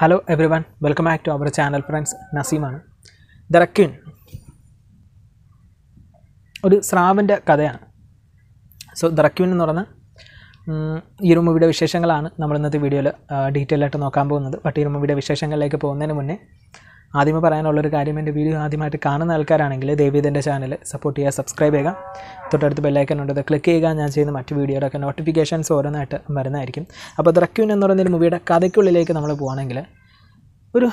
hello everyone welcome back to our channel friends നസീമാണ് the Requin ഒരു സ്രാവിൻ്റെ കഥയാണ് സോ ദ റക്യൂൻ എന്ന് പറഞ്ഞ ഉം, ഈ ഒരു മൂവിയുടെ വിശേഷങ്ങളാണ് നമ്മൾ ഇന്നത്തെ വീഡിയോയിൽ ഡീറ്റെയിൽ ആയിട്ട് നോക്കാൻ പോകുന്നത് ബട്ട് ഈ ഒരു മൂവിയുടെ വിശേഷങ്ങളിലേക്ക് പോകുന്നതിന് മുന്നേ ആദ്യമേ പറയാനുള്ളൊരു കാര്യം എൻ്റെ വീഡിയോ ആദ്യമായിട്ട് കാണുന്ന ആൾക്കാരാണെങ്കിൽ ദയവീത് എൻ്റെ ചാനൽ സപ്പോർട്ട് ചെയ്യുക സബ്സ്ക്രൈബ് ചെയ്യുക തൊട്ടടുത്ത് ബെല്ലൈക്കൻ ഉണ്ട് അത് ക്ലിക്ക് ചെയ്യുക ഞാൻ ചെയ്യുന്ന മറ്റ് വീഡിയോയുടെ ഒക്കെ നോട്ടിഫിക്കേഷൻസ് ഓരോന്നായിട്ട് വരുന്നതായിരിക്കും അപ്പോൾ ദ റക്യൂൻ എന്ന് പറയുന്ന ഒരു മൂവിയുടെ കഥയ്ക്കുള്ളിലേക്ക് നമ്മൾ പോവുകയാണെങ്കിൽ ഒരു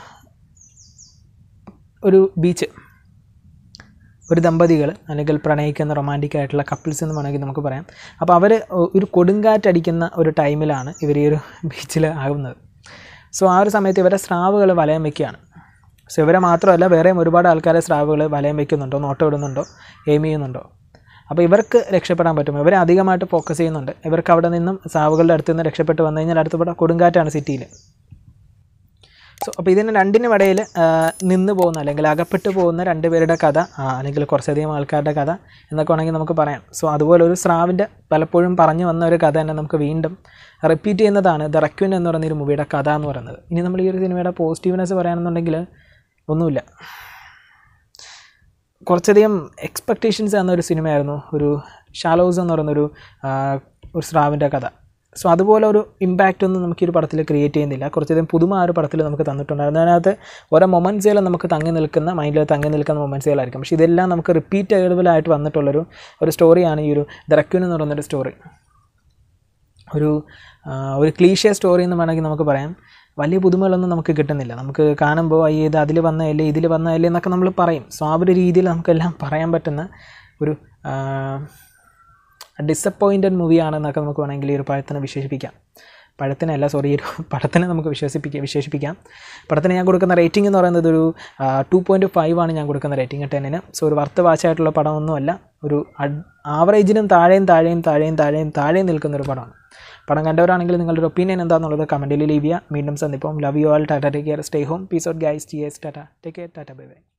ഒരു ബീച്ച് ഒരു ദമ്പതികൾ അല്ലെങ്കിൽ പ്രണയിക്കുന്ന റൊമാൻറ്റിക് ആയിട്ടുള്ള കപ്പിൾസ് എന്ന് വേണമെങ്കിൽ നമുക്ക് പറയാം അപ്പോൾ അവർ ഒരു കൊടുങ്കാറ്റടിക്കുന്ന ഒരു ടൈമിലാണ് ഇവർ ഈ ഒരു ബീച്ചിൽ ആകുന്നത് സോ ആ ഒരു സമയത്ത് ഇവരെ സ്രാവുകൾ വലയം വയ്ക്കുകയാണ് സോ ഇവരെ മാത്രമല്ല വേറെയും ഒരുപാട് ആൾക്കാരെ സ്രാവുകൾ വലയം വയ്ക്കുന്നുണ്ടോ നോട്ടം ഇടുന്നുണ്ടോ എയിം ചെയ്യുന്നുണ്ടോ അപ്പോൾ ഇവർക്ക് രക്ഷപ്പെടാൻ പറ്റും ഇവരെ അധികമായിട്ട് ഫോക്കസ് ചെയ്യുന്നുണ്ട് ഇവർക്ക് അവിടെ നിന്നും സ്രാവുകളുടെ അടുത്ത് നിന്ന് രക്ഷപ്പെട്ട് വന്നു കഴിഞ്ഞാൽ അടുത്ത് കൊടുങ്കാറ്റാണ് സിറ്റിയിൽ സോ അപ്പോൾ ഇതിന് രണ്ടിനും ഇടയിൽ നിന്ന് പോകുന്ന അല്ലെങ്കിൽ അകപ്പെട്ടു പോകുന്ന രണ്ട് പേരുടെ കഥ ആ, അല്ലെങ്കിൽ കുറച്ചധികം ആൾക്കാരുടെ കഥ എന്നൊക്കെ വേണമെങ്കിൽ നമുക്ക് പറയാം സോ അതുപോലെ ഒരു സ്രാവിൻ്റെ പലപ്പോഴും പറഞ്ഞു വന്ന ഒരു കഥ തന്നെ നമുക്ക് വീണ്ടും റിപ്പീറ്റ് ചെയ്യുന്നതാണ് ദ റക്യൂൻ എന്ന് പറയുന്ന ഒരു മൂവിയുടെ കഥ എന്ന് പറയുന്നത് ഇനി നമ്മൾ ഈ ഒരു സിനിമയുടെ പോസിറ്റീവ്നെസ് പറയുകയാണെന്നുണ്ടെങ്കിൽ ഒന്നുമില്ല കുറച്ചധികം എക്സ്പെക്റ്റേഷൻസ് തന്ന ഒരു സിനിമയായിരുന്നു ഒരു ഷാലോസ് എന്ന് പറയുന്നൊരു ആ, ഒരു സ്രാവിൻ്റെ കഥ സോ അതുപോലെ ഒരു ഇമ്പാക്റ്റ് ഒന്നും നമുക്ക് ഈ ഒരു പടത്തിൽ ക്രിയേറ്റ് ചെയ്യുന്നില്ല കുറച്ചധികം പുതുമ ആ ഒരു പടത്തിൽ നമുക്ക് തന്നിട്ടുണ്ടായിരുന്നു അതിനകത്ത് ഓരോ മൊമെൻറ്റ്സുകൾ നമുക്ക് തങ്ങി നിൽക്കുന്ന മൈൻഡിൽ തങ്ങി നിൽക്കുന്ന മൊമെൻറ്റ്സുകളായിരിക്കും പക്ഷേ ഇതെല്ലാം നമുക്ക് റിപ്പീറ്റ് ആയിട്ട് വന്നിട്ടുള്ളൊരു ഒരു സ്റ്റോറിയാണ് ഈ ഒരു ദറക്യൂൻ എന്ന് പറയുന്നൊരു സ്റ്റോറി ഒരു ആ, ഒരു ക്ലീഷ്യ സ്റ്റോറി എന്ന് വേണമെങ്കിൽ നമുക്ക് പറയാം വലിയ പുതുമകളൊന്നും നമുക്ക് കിട്ടുന്നില്ല നമുക്ക് കാണുമ്പോൾ അയ്യ ഇത് അതിൽ വന്നതല്ലേ ഇതിൽ വന്നതല്ലേ എന്നൊക്കെ നമ്മൾ പറയും സോ ആ ഒരു രീതിയിൽ നമുക്കെല്ലാം പറയാൻ പറ്റുന്ന ഒരു ഡിസപ്പോയിൻറ്റഡ് മൂവിയാണെന്നൊക്കെ നമുക്ക് വേണമെങ്കിൽ ഈ ഒരു പഴത്തിനെ വിശേഷിപ്പിക്കാം പഴത്തിനല്ല സോറി ഈ ഒരു പടത്തിനെ നമുക്ക് വിശ്വസിപ്പിക്കാം വിശേഷിപ്പിക്കാം പടത്തിന് ഞാൻ കൊടുക്കുന്ന റേറ്റിംഗ് എന്ന് പറയുന്നത് ഒരു ടു പോയിൻറ്റ് ഫൈവ് ആണ് ഞാൻ കൊടുക്കുന്ന റേറ്റിംഗ് ടെന്നിന് സോ ഒരു വർത്ത് വാച്ചായിട്ടുള്ള പടമൊന്നുമല്ല ഒരു ആവറേജിനും താഴെയും താഴെയും താഴെയും താഴെയും താഴെയും നിൽക്കുന്ന ഒരു പടമാണ് പടം കണ്ടവരാണെങ്കിൽ നിങ്ങളുടെ ഒരു ഒപ്പീനിയൻ എന്താണെന്നുള്ളത് കമൻറ്റിൽ ലീവ് ചെയ്യുക വീണ്ടും സന്ദിപ്പം love you all tata take care stay home peace out guys T S tata take care tata bye by